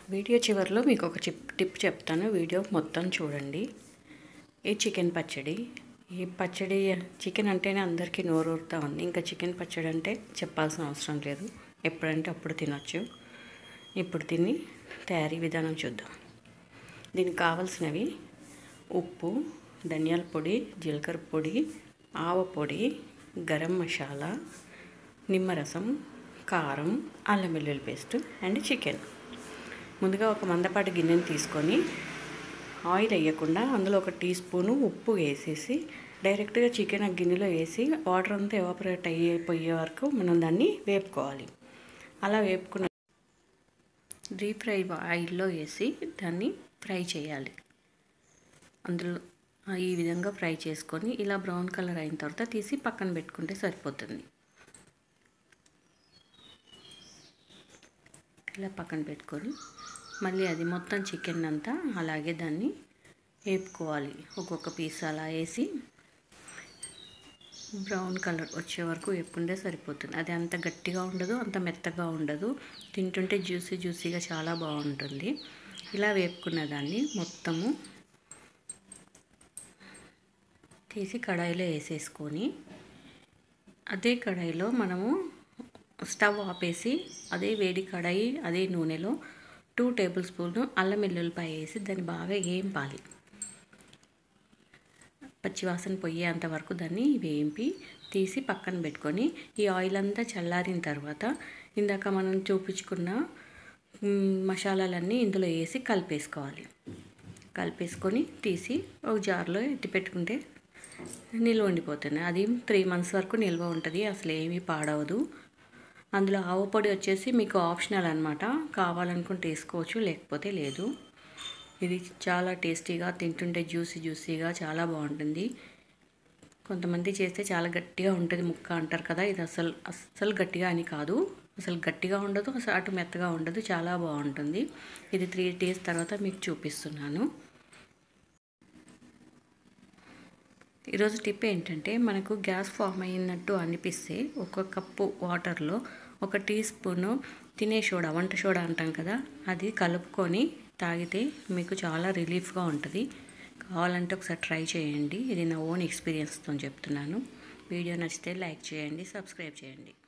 video చివరిలో మీకు ఒక చిప్ టిప్ చెప్తాను వీడియో మొత్తం చూడండి ఈ చికెన్ పచ్చడి ఈ పచ్చడి చికెన్ అంటేనే అందరికీ నోరూరుతూ ఉంది ఇంకా చికెన్ పచ్చడి అంటే చెప్పాల్సిన అవసరం లేదు ఎప్పుడంటే అప్పుడు తినొచ్చు ఇప్పుడు దీన్ని తయారీ విధానం చూద్దాం దీనికి కావాల్సినవి ఉప్పు ధనియాల పొడి జీలకర్ర పొడి ఆవ పొడి గరం మసాలా నిమ్మరసం కారం అల్లం వెల్లుల్లి పేస్ట్ అండ్ చికెన్ ముందుగా ఒక మందపాటి గిన్నెని తీసుకొని ఆయిల్ వేయకుండా అందులో ఒక టీ స్పూను ఉప్పు వేసేసి డైరెక్ట్గా చికెన్ ఆ గిన్నెలో వేసి వాటర్ అంతా ఎవాపరేట్ అయిపోయే వరకు మనం దాన్ని వేపుకోవాలి అలా వేపుకున్న డీప్ ఫ్రై ఆయిల్లో వేసి దాన్ని ఫ్రై చేయాలి అందులో ఈ విధంగా ఫ్రై చేసుకొని ఇలా బ్రౌన్ కలర్ అయిన తర్వాత తీసి పక్కన పెట్టుకుంటే సరిపోతుంది ఇలా పక్కన పెట్టుకొని మళ్ళీ అది మొత్తం చికెన్ అంతా అలాగే దాన్ని వేపుకోవాలి ఒక్కొక్క పీస్ అలా వేసి బ్రౌన్ కలర్ వచ్చే వరకు వేపుకుంటే సరిపోతుంది అది అంత గట్టిగా ఉండదు అంత మెత్తగా ఉండదు తింటుంటే జ్యూసీ జ్యూసీగా చాలా బాగుంటుంది ఇలా వేపుకున్న దాన్ని మొత్తము తీసి కడాయిలో వేసేసుకొని అదే కడాయిలో మనము స్టవ్ ఆపేసి అదే వేడి కడాయి అదే నూనెలో టూ టేబుల్ స్పూన్ అల్లం వెల్లుల్లిపాయ వేసి దాన్ని బాగా వేయింపాలి పచ్చివాసన పోయేంత వరకు దాన్ని వేయింపి తీసి పక్కన పెట్టుకొని ఈ ఆయిల్ అంతా చల్లారిన తర్వాత ఇందాక మనం చూపించుకున్న మసాలాలన్నీ ఇందులో వేసి కలిపేసుకోవాలి కలిపేసుకొని తీసి ఒక జార్లో ఎత్తి పెట్టుకుంటే నిల్వ ఉండిపోతుంది అది త్రీ మంత్స్ వరకు నిల్వ ఉంటుంది అసలు ఏమీ పాడవదు అందులో ఆవు పొడి వచ్చేసి మీకు ఆప్షనల్ అనమాట కావాలనుకుంటే వేసుకోవచ్చు లేకపోతే లేదు ఇది చాలా టేస్టీగా తింటుంటే జ్యూసీ జ్యూసీగా చాలా బాగుంటుంది కొంతమంది చేస్తే చాలా గట్టిగా ఉంటుంది ముక్క అంటారు కదా ఇది అసలు అస్సలు గట్టిగా అని కాదు అసలు గట్టిగా ఉండదు అసలు అటు మెత్తగా ఉండదు చాలా బాగుంటుంది ఇది త్రీ డేస్ తర్వాత మీకు చూపిస్తున్నాను ఈరోజు టిప్ ఏంటంటే మనకు గ్యాస్ ఫామ్ అయినట్టు అనిపిస్తే ఒక కప్పు వాటర్లో ఒక టీ స్పూను తినే సోడా వంట సోడా అంటాం కదా అది కలుపుకొని తాగితే మీకు చాలా రిలీఫ్గా ఉంటుంది కావాలంటే ఒకసారి ట్రై చేయండి ఇది నా ఓన్ ఎక్స్పీరియన్స్తో చెప్తున్నాను వీడియో నచ్చితే లైక్ చేయండి సబ్స్క్రైబ్ చేయండి